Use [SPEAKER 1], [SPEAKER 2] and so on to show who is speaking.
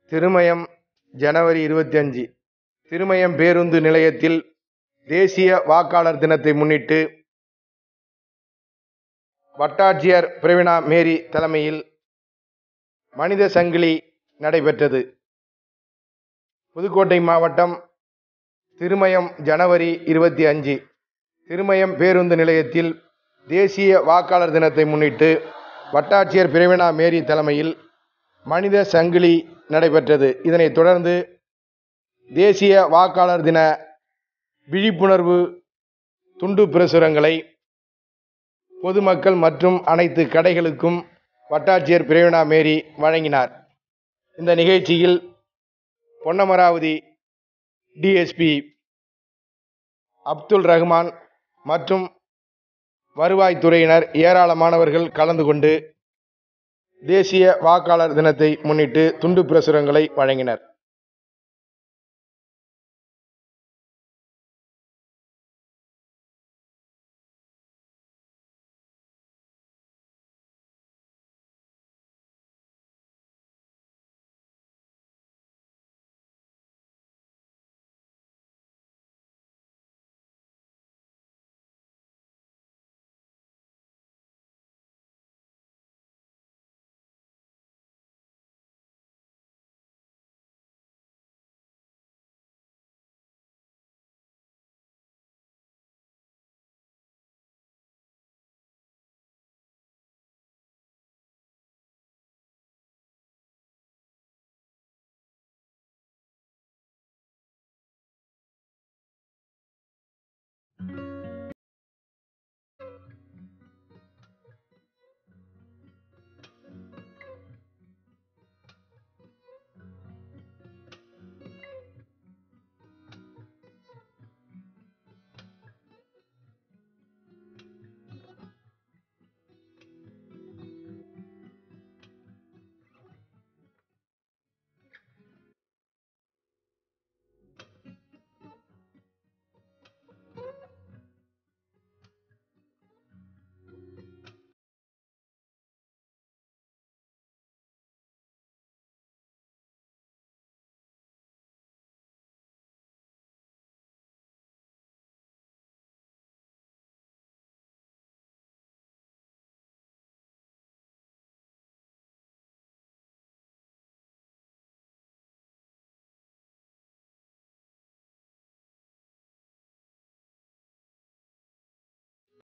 [SPEAKER 1] திருமயம் ஜனவரி இருபத்தி அஞ்சு திருமயம் பேருந்து நிலையத்தில் தேசிய வாக்காளர் தினத்தை முன்னிட்டு வட்டாட்சியர் பிரவீணா மேரி தலைமையில் மனித சங்கிலி நடைபெற்றது புதுக்கோட்டை மாவட்டம் திருமயம் ஜனவரி இருபத்தி அஞ்சு திருமயம் பேருந்து நிலையத்தில் தேசிய வாக்காளர் தினத்தை முன்னிட்டு வட்டாட்சியர் பிரவீணா மேரி தலைமையில் மனித சங்கிலி நடைபெற்றது இதனைத் தொடர்ந்து தேசிய வாக்காளர் தின விழிப்புணர்வு துண்டு பிரசுரங்களை பொதுமக்கள் மற்றும் அனைத்து கடைகளுக்கும் வட்டாட்சியர் பிரவீணா மேரி வழங்கினார் இந்த நிகழ்ச்சியில் பொன்னமராவதி டிஎஸ்பி அப்துல் ரஹ்மான் மற்றும் வருவாய்த்துறையினர் ஏராளமானவர்கள் கலந்து கொண்டு தேசிய வாக்காளர் தினத்தை முன்னிட்டு துண்டு பிரசுரங்களை வழங்கினர்